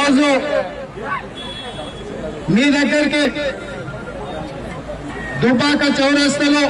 ఈరోజు మీ దగ్గరికి దుబాక చౌరస్తలో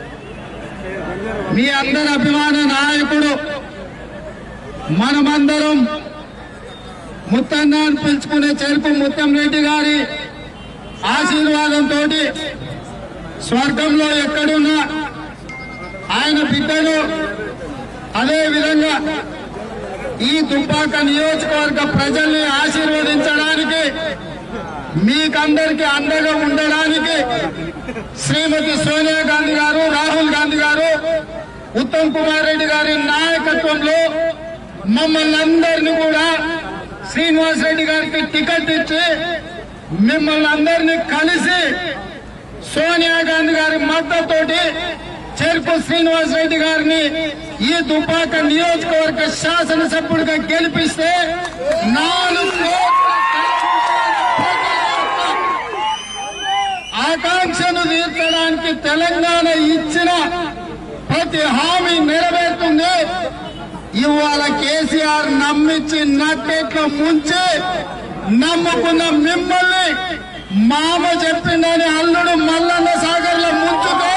మీ అందరి అభిమాన నాయకుడు మనమందరం ముత్తన్న అని పిలుచుకునే చెరుకు ముత్తం రెడ్డి గారి ఆశీర్వాదంతో స్వర్గంలో ఎక్కడున్నా ఆయన బిడ్డలు అదే విధంగా ఈ దుబ్బాక నియోజకవర్గ ప్రజల్ని ఆశీర్వదించడానికి మీకందరికీ అండగా ఉండడానికి శ్రీమతి సోనియా గాంధీ గారు రాహుల్ గాంధీ గారు ఉత్తమ్ కుమార్ రెడ్డి గారి నాయకత్వంలో మమ్మల్ని అందరినీ కూడా శ్రీనివాస్ రెడ్డి గారికి టికెట్ ఇచ్చి మిమ్మల్ని అందరినీ కలిసి సోనియా గాంధీ గారి మద్దతుతోటి చెరుకు శ్రీనివాస్ రెడ్డి గారిని ఈ దుబ్బాక నియోజకవర్గ శాసనసభ్యుడిగా గెలిపిస్తే నాలుగు కోట్ల ఆకాంక్షను తీర్చడానికి తెలంగాణ ఇచ్చిన ప్రతి హామీ నెరవేరుతుంది ఇవాళ కేసీఆర్ నమ్మించి నట్టేట్ల ముంచి నమ్ముకున్న మిమ్మల్ని మామ చెప్పిందని అల్లుడు మల్లన్న సాగర్ లో ముంచుతో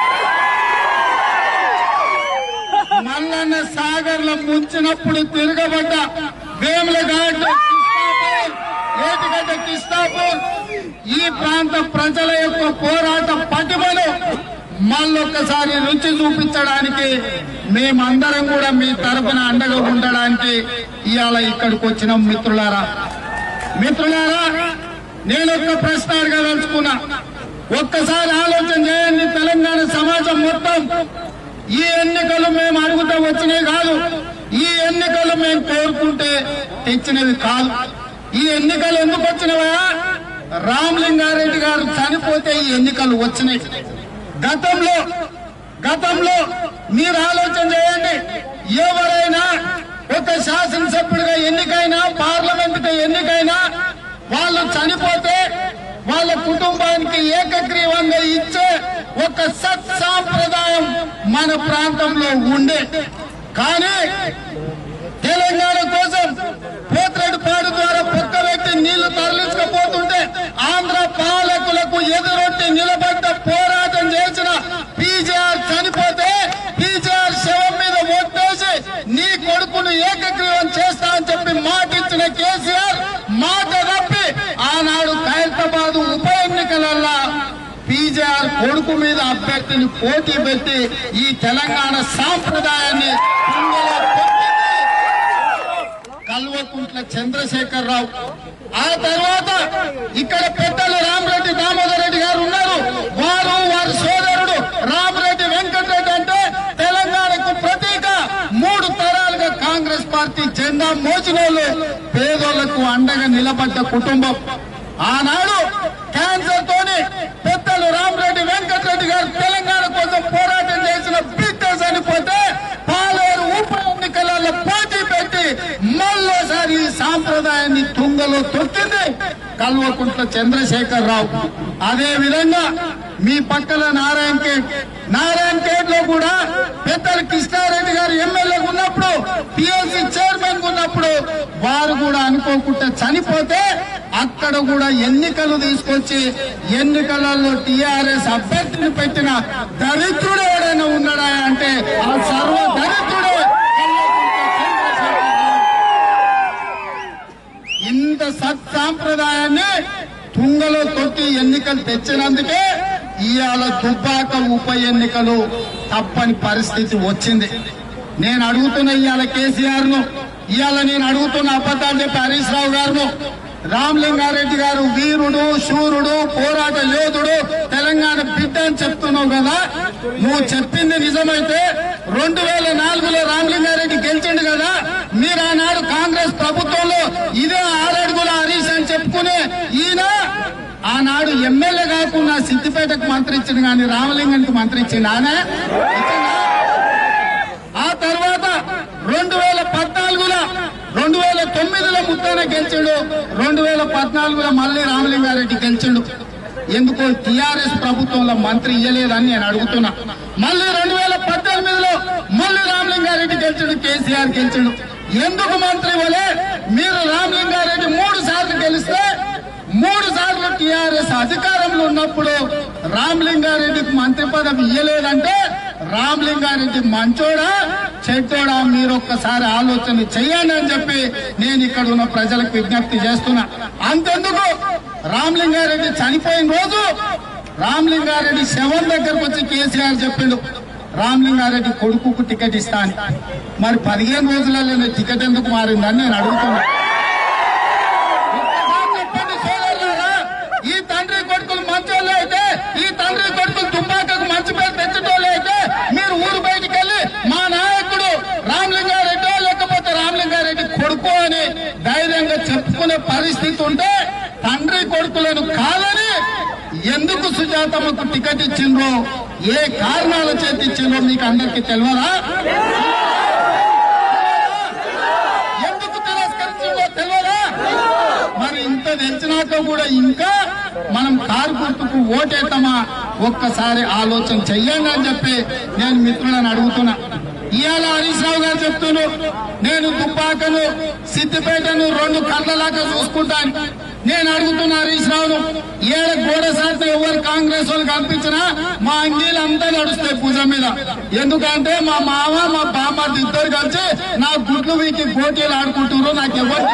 మల్లన్న సాగర్ లో ముంచినప్పుడు తిరగబడ్డ వేముల ఘాట్ కిస్తాపూర్, ఏటిగడ్డ కిస్తాపూర్ ఈ ప్రాంత ప్రజల యొక్క పోరాట పటిమను మళ్ళొక్కసారి రుచి చూపించడానికి మేమందరం కూడా మీ తరపున అండగా ఉండడానికి ఇవాళ ఇక్కడికి వచ్చిన మిత్రులారా మిత్రులారా నేను ఒక్క ప్రశ్న అడగదలుచుకున్నా ఒక్కసారి ఆలోచన చేయండి తెలంగాణ సమాజం మొత్తం ఈ ఎన్నికలు మేము అడుగుతూ వచ్చినవి కాదు ఈ ఎన్నికలు మేము కోరుకుంటే తెచ్చినవి కాదు ఈ ఎన్నికలు ఎందుకు వచ్చినవా రామలింగారెడ్డి గారు చనిపోతే ఈ ఎన్నికలు వచ్చినాయి గతంలో గతంలో మీరు ఆలోచన చేయండి ఎవరైనా ఒక శాసనసభ్యుడిగా ఎన్నికైనా పార్లమెంట్ కి ఎన్నికైనా వాళ్ళు చనిపోతే వాళ్ళ కుటుంబానికి ఏకగ్రీవంగా ఇచ్చే ఒక సత్ సాంప్రదాయం మన ప్రాంతంలో ఉండే కానీ తెలంగాణ కోసం పోత్రెడ్డి పాడు ద్వారా పక్క వ్యక్తి నీళ్లు తరలించకపోతుంటే ఆంధ్ర పాలకులకు ఎదురొట్టి నిలబడ్డ పోరాటం చేసిన పీజీఆర్ చనిపోతే పీజీఆర్ శవం మీద ఒట్టేసి నీ కొడుకును ఏకగ్రీవం చేస్తా అని చెప్పి మాట ఇచ్చిన కేసీఆర్ మాట తప్పి ఆనాడు ఖైరతాబాద్ ఉప ఎన్నికలల్లా పీజీఆర్ కొడుకు మీద అభ్యర్థిని పోటీ పెట్టి ఈ తెలంగాణ సాంప్రదాయాన్ని తుంగలో తొక్కింది. కల్వకుంట్ల చంద్రశేఖర్ రావు ఆ తర్వాత ఇక్కడ పెద్దలు రామరెడ్డి దామోదర్ రెడ్డి గారు ఉన్నారు వారు వారి సోదరుడు రామరెడ్డి వెంకటరెడ్డి అంటే తెలంగాణకు ప్రతీక మూడు తరాలుగా కాంగ్రెస్ పార్టీ జెండా మోచినోళ్ళు పేదోళ్లకు అండగా నిలబడ్డ కుటుంబం ఆనాడు క్యాన్సర్ తోని పెద్దలు రామరెడ్డి వెంకటరెడ్డి గారు తెలంగాణ కోసం పోరాటం చేసిన బిడ్డ చనిపోతే పాలేరు ఉప ఎన్నికలలో పోటీ పెట్టి మళ్ళోసారి ఈ సాంప్రదాయాన్ని తుంగలో తొక్కింది కల్వకుంట్ల చంద్రశేఖర్ రావు అదే విధంగా మీ పక్కన నారాయణ ఖేడ్ నారాయణ ఖేడ్ లో కూడా పెద్దలు కృష్ణారెడ్డి గారు ఎమ్మెల్యే ఉన్నప్పుడు పిఎల్సి చైర్మన్ ఉన్నప్పుడు వారు కూడా అనుకోకుండా చనిపోతే అక్కడ కూడా ఎన్నికలు తీసుకొచ్చి ఎన్నికలలో టిఆర్ఎస్ అభ్యర్థిని పెట్టిన దరిద్రుడు ఎవడైనా ఉన్నాడా అంటే ఆ సర్వ దరిద్రుడే ఇంత సత్ సాంప్రదాయాన్ని తుంగలో తొక్కి ఎన్నికలు తెచ్చినందుకే ఇవాళ దుబ్బాక ఉప ఎన్నికలు తప్పని పరిస్థితి వచ్చింది నేను అడుగుతున్న ఇవాళ కేసీఆర్ ను ఇవాళ నేను అడుగుతున్న అబద్ధాలు చెప్పి హరీష్ రావు గారును రామలింగారెడ్డి గారు వీరుడు శూరుడు పోరాట యోధుడు తెలంగాణ బిడ్డ అని చెప్తున్నావు కదా నువ్వు చెప్పింది నిజమైతే రెండు వేల నాలుగులో రామలింగారెడ్డి గెలిచిండు కదా మీరు ఆనాడు కాంగ్రెస్ ప్రభుత్వంలో ఇదే ఆరడుగుల హరీష్ అని చెప్పుకునే ఈయన ఆనాడు ఎమ్మెల్యే కాకుండా సిద్దిపేటకు మంత్రి ఇచ్చింది కానీ రామలింగానికి మంత్రి ఇచ్చింది ఆనే ఇచ్చిందా? ఆ తర్వాత రెండు వేల పద్నాలుగులో రెండు వేల తొమ్మిదిలో ముత్తాన గెలిచిండు రెండు వేల పద్నాలుగులో మళ్ళీ రామలింగారెడ్డి గెలిచిండు ఎందుకో టిఆర్ఎస్ ప్రభుత్వంలో మంత్రి ఇయ్యలేదని నేను అడుగుతున్నా మళ్ళీ రెండు వేల పద్దెనిమిదిలో మళ్ళీ రామలింగారెడ్డి గెలిచిండు కేసీఆర్ గెలిచిండు ఎందుకు మంత్రి ఇవ్వలే మీరు రామలింగారెడ్డి మూడు సార్లు గెలిస్తే మూడు సార్లు టిఆర్ఎస్ అధికారంలో ఉన్నప్పుడు రామలింగారెడ్డికి మంత్రి పదవి ఇయ్యలేదంటే రామలింగారెడ్డి మంచోడా చెడ్డోడా మీరు ఒక్కసారి ఆలోచన చెయ్యండి అని చెప్పి నేను ఇక్కడ ఉన్న ప్రజలకు విజ్ఞప్తి చేస్తున్నా అంతెందుకు రామలింగారెడ్డి చనిపోయిన రోజు రామలింగారెడ్డి శవం దగ్గరకు వచ్చి కేసీఆర్ చెప్పిండు రామలింగారెడ్డి కొడుకుకు టికెట్ ఇస్తా అని మరి పదిహేను రోజులలో టికెట్ ఎందుకు మారిందని నేను అడుగుతున్నా ఒక్కసారి చెప్పండి సోదరులారా, ఈ తండ్రి కొడుకులు మంచోళ్ళు అయితే ఈ తండ్రి కొడుకులు దుబ్బాకకు మంచి పేరు తెచ్చటోళ్ళు అయితే మీరు ఊరు బయటికి వెళ్ళి మా నాయకుడు రామలింగారెడ్డి లేకపోతే రామలింగారెడ్డి కొడుకు అని ధైర్యంగా చెప్పుకునే పరిస్థితి ఉంటే తండ్రి కొడుకులను కాదని ఎందుకు సుజాతమ్మకు టికెట్ ఇచ్చిండ్రో ఏ కారణాల చేతి ఇచ్చిండ్రో మీకు అందరికీ తెలియదా ఎందుకు తిరస్కరించిందో తెలియదా మరి ఇంత తెలిసినాక కూడా ఇంకా మనం కారు గుర్తుకు ఓటేద్దామా ఒక్కసారి ఆలోచన చెయ్యండి అని చెప్పి నేను మిత్రులను అడుగుతున్నా ఇవాళ హరీష్ రావు గారు చెప్తున్నారు నేను దుబ్బాకను సిద్దిపేటను రెండు కళ్ళలాగా చూసుకుంటాను నేను అడుగుతున్నా హరీష్ రావును ఏడ గోడ శాతం ఎవరు కాంగ్రెస్ వాళ్ళు కనిపించినా మా అంగీలు అంతా నడుస్తాయి పూజ మీద ఎందుకంటే మా మామ మా బామ్మ ఇద్దరు కలిసి నా గుడ్లు వీకి పోటీలు ఆడుకుంటున్నారు నాకు ఎవరు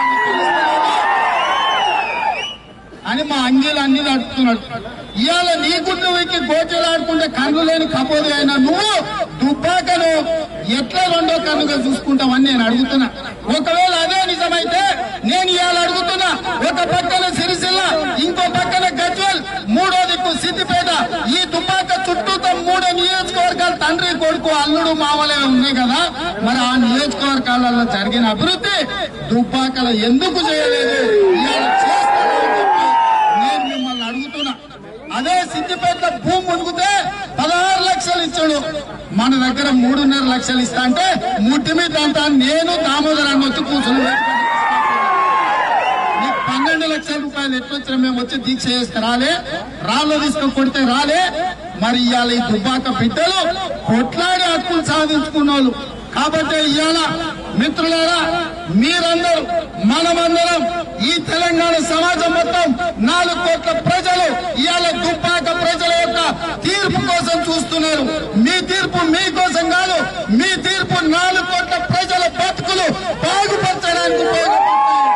అని మా అంగీలు అన్ని నడుపుతున్నాడు ఇవాళ నీ గుడ్లు వెక్కి గోచలు ఆడుకుంటే కన్ను లేని కపోది అయినా నువ్వు దుబ్బాకను ఎట్లా రెండో కన్నుగా చూసుకుంటావని నేను అడుగుతున్నా ఒకవేళ అదే నిజమైతే నేను ఇవాళ అడుగుతున్నా ఒక పక్కన సిరిసిల్ల ఇంకో పక్కన గజ్వల్ మూడో దిక్కు సిద్దిపేట ఈ దుబ్బాక చుట్టూతో మూడో నియోజకవర్గాలు తండ్రి కొడుకు అల్లుడు మామలే ఉన్నాయి కదా మరి ఆ నియోజకవర్గాలలో జరిగిన అభివృద్ధి దుబ్బాకలో ఎందుకు చేయలేదు ఇవాళ చేస్తానని చెప్పి నేను మిమ్మల్ని అడుగుతున్నా అదే సిద్దిపేట భూమి మునుగుతే పదహారు లక్షలు ఇచ్చాడు మన దగ్గర మూడున్నర లక్షలు ఇస్తా అంటే ముట్టి మీద అంతా నేను దామోదరాన్ని వచ్చి కూర్చుని నీకు పన్నెండు లక్షల రూపాయలు ఎట్లొచ్చినా మేము వచ్చి దీక్ష చేస్తే రాలే రాళ్ళు తీసుకొని కొడితే రాలే మరి ఇవాళ ఈ దుబ్బాక బిడ్డలు కొట్లాడి హక్కులు సాధించుకున్న వాళ్ళు కాబట్టి ఇవాళ మిత్రులారా మీరందరూ మనమందరం ఈ తెలంగాణ సమాజం మొత్తం నాలుగు కోట్ల ప్రజలు ఇవాళ దుబ్బాక ప్రజల యొక్క తీర్పు కోసం చూస్తున్నారు మీ తీర్పు మీ కోసం కాదు మీ తీర్పు నాలుగు కోట్ల ప్రజల బతుకులు బాగుపరచడానికి ఉపయోగపడుతుంది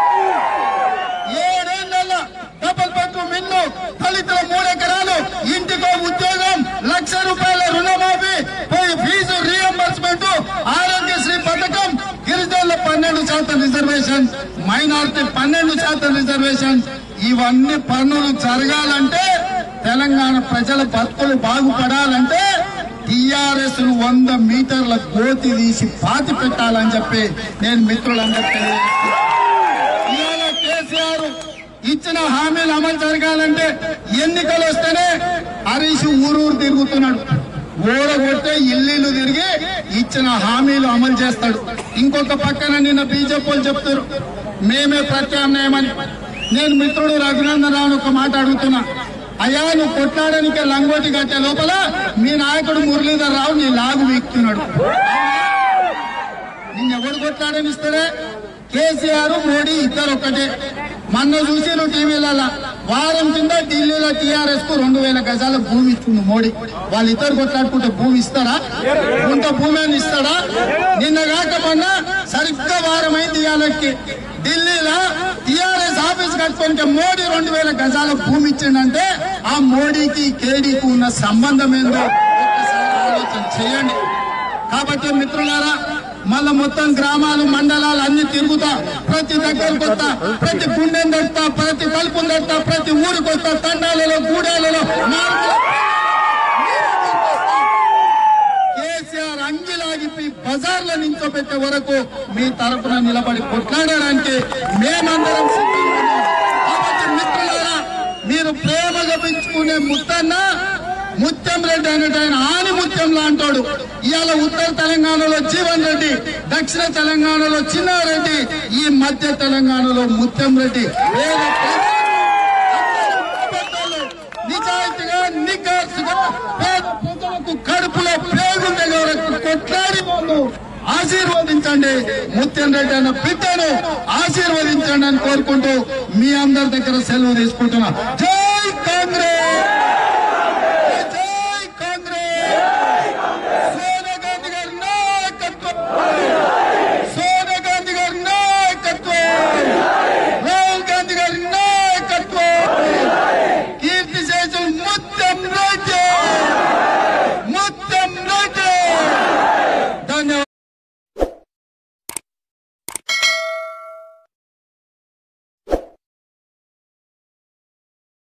ఏడేళ్లలో డబుల్ బెడ్రూమ్ ఇల్లు దళితుల మూడెకరాలు ఇంటికో ఉద్యోగం లక్ష రూపాయల రుణమాఫీ పోయి ఫీజు రీఎంబర్స్మెంట్ ఆరోగ్యశ్రీ పథకం గిరిజనుల పన్నెండు శాతం రిజర్వేషన్ మైనారిటీ పన్నెండు శాతం రిజర్వేషన్ ఇవన్నీ పనులు జరగాలంటే తెలంగాణ ప్రజల బతుకులు బాగుపడాలంటే టిఆర్ఎస్ వంద మీటర్ల గోతి తీసి పాతి పెట్టాలని చెప్పి నేను మిత్రులందరికీ తెలియజేస్తున్నాను ఇవాళ కేసీఆర్ ఇచ్చిన హామీలు అమలు జరగాలంటే ఎన్నికలు వస్తేనే హరీష్ ఊరూరు తిరుగుతున్నాడు ఓడగొట్టే ఇల్లు తిరిగి ఇచ్చిన హామీలు అమలు చేస్తాడు ఇంకొక పక్కన నిన్న బీజేపీ వాళ్ళు చెప్తారు మేమే ప్రత్యామ్నాయమని నేను మిత్రుడు రఘునందన్ రావును ఒక మాట అడుగుతున్నా అయ్యా నువ్వు కొట్లాడడానికి లంగోటి కట్టే లోపల మీ నాయకుడు మురళీధర్ రావు నీ లాగు వీక్తున్నాడు నిన్నెవడు కొట్లాడనిస్తాడే కేసీఆర్ మోడీ ఇద్దరు ఒక్కటే మొన్న చూసి నువ్వు టీవీలలో వారం కింద ఢిల్లీలో టీఆర్ఎస్ కు రెండు వేల గజాల భూమి ఇచ్చింది మోడీ వాళ్ళిద్దరు కొట్లాడుకుంటే భూమి ఇస్తారా ఇంత భూమి అని ఇస్తాడా నిన్న కాక మొన్న సరిగ్గా వారం అయింది ఇవాళకి ఢిల్లీలో టీఆర్ఎస్ ఆఫీస్ కట్టుకుంటే మోడీ రెండు వేల గజాల భూమి ఇచ్చిండంటే ఆ మోడీకి కేడీకి ఉన్న సంబంధం ఏందో ఒక్కసారి ఆలోచన చేయండి కాబట్టి మిత్రులారా మళ్ళా మొత్తం గ్రామాలు మండలాలు అన్ని తిరుగుతా ప్రతి దగ్గరకు వస్తా ప్రతి గుండెని దొరుకుతా ప్రతి తలుపుని దొరుకుతా ప్రతి ఊరికి వస్తా తండాలలో గూడాలలో మార్పుల- కేసీఆర్ అంగిలాగిపి బజార్లో నించోబెట్టే వరకు మీ తరపున నిలబడి కొట్లాడడానికి మేమందరం సిద్ధంగా ఉన్నాం. కాబట్టి మిత్రులారా మీరు ప్రేమగా పెంచుకునే ముత్తన్న ముత్యం రెడ్డి అనేట ఆయన ఆని ముత్యం లాంటాడు ఇవాళ ఉత్తర తెలంగాణలో జీవన్ రెడ్డి దక్షిణ తెలంగాణలో చిన్నారెడ్డి ఈ మధ్య తెలంగాణలో ముత్యం రెడ్డి పేద ప్రజలు అందరూ పెద్దలు నిజాయితీగా నికాసుగా పేద ప్రజలకు కడుపులో పేగుండే వరకు కొట్లాడి వాళ్ళు ఆ ఆశీర్వదించండి ముత్యం రెడ్డి అన్న బిడ్డను ఆశీర్వదించండి అని కోరుకుంటూ మీ అందరి దగ్గర సెలవు తీసుకుంటున్నా జై